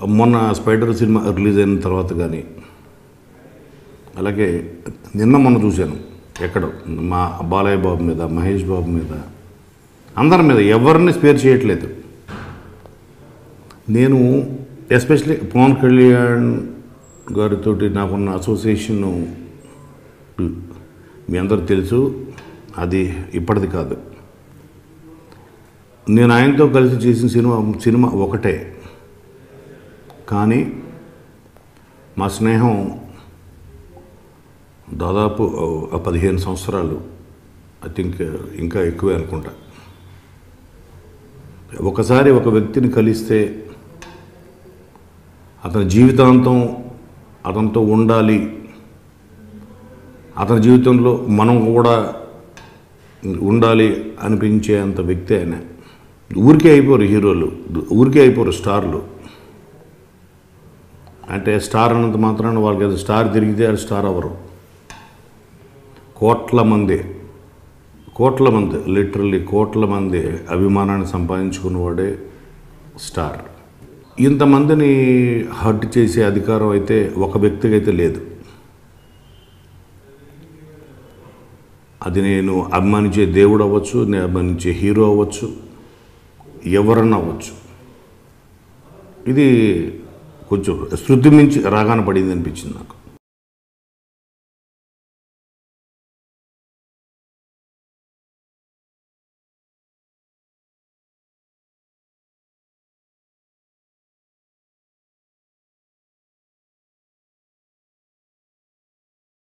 మొన్న spider cinema release అయిన తర్వాత కానీ అలాగే నిన్న మొన్న చూశాను ఎక్కడో మా బాలయ్య బాబు మీద మహేష్ బాబు మీద అందరి మీద ఎవరిని స్పేర్ చేయట్లేదు నేను ఎస్పెషలీ పవన్ కళ్యాణ్ గారితో నాకున్న అసోసియేషన్ మీ అందరూ తెలుసు అది ఇప్పటిది కాదు నేను ఆయనతో కలిసి చేసిన సినిమా సినిమా ఒకటే కానీ మా స్నేహం దాదాపు ఆ పదిహేను సంవత్సరాలు ఐ థింక్ ఇంకా ఎక్కువే అనుకుంటా ఒకసారి ఒక వ్యక్తిని కలిస్తే అతని జీవితాంతం అతనితో ఉండాలి అతని జీవితంలో మనం కూడా ఉండాలి అనిపించేంత వ్యక్తి ఆయన ఊరికే అయిపోరు హీరోలు ఊరికే అయిపోరు స్టార్లు అంటే స్టార్ అన్నంత మాత్రాన వాళ్ళకి అది స్టార్ తిరిగితే అది స్టార్ అవ్వరు కోట్ల మంది కోట్ల మంది లిటరల్లీ కోట్ల మంది అభిమానాన్ని సంపాదించుకున్నవాడే స్టార్ ఇంతమందిని హర్ట్ చేసే అధికారం అయితే ఒక వ్యక్తికి అయితే లేదు అది నేను అభిమానించే దేవుడు అవ్వచ్చు నేను అభిమానించే హీరో అవ్వచ్చు ఎవరన్నా అవ్వచ్చు ఇది కొంచెం శృతి మించి రాగాన పడింది అనిపించింది నాకు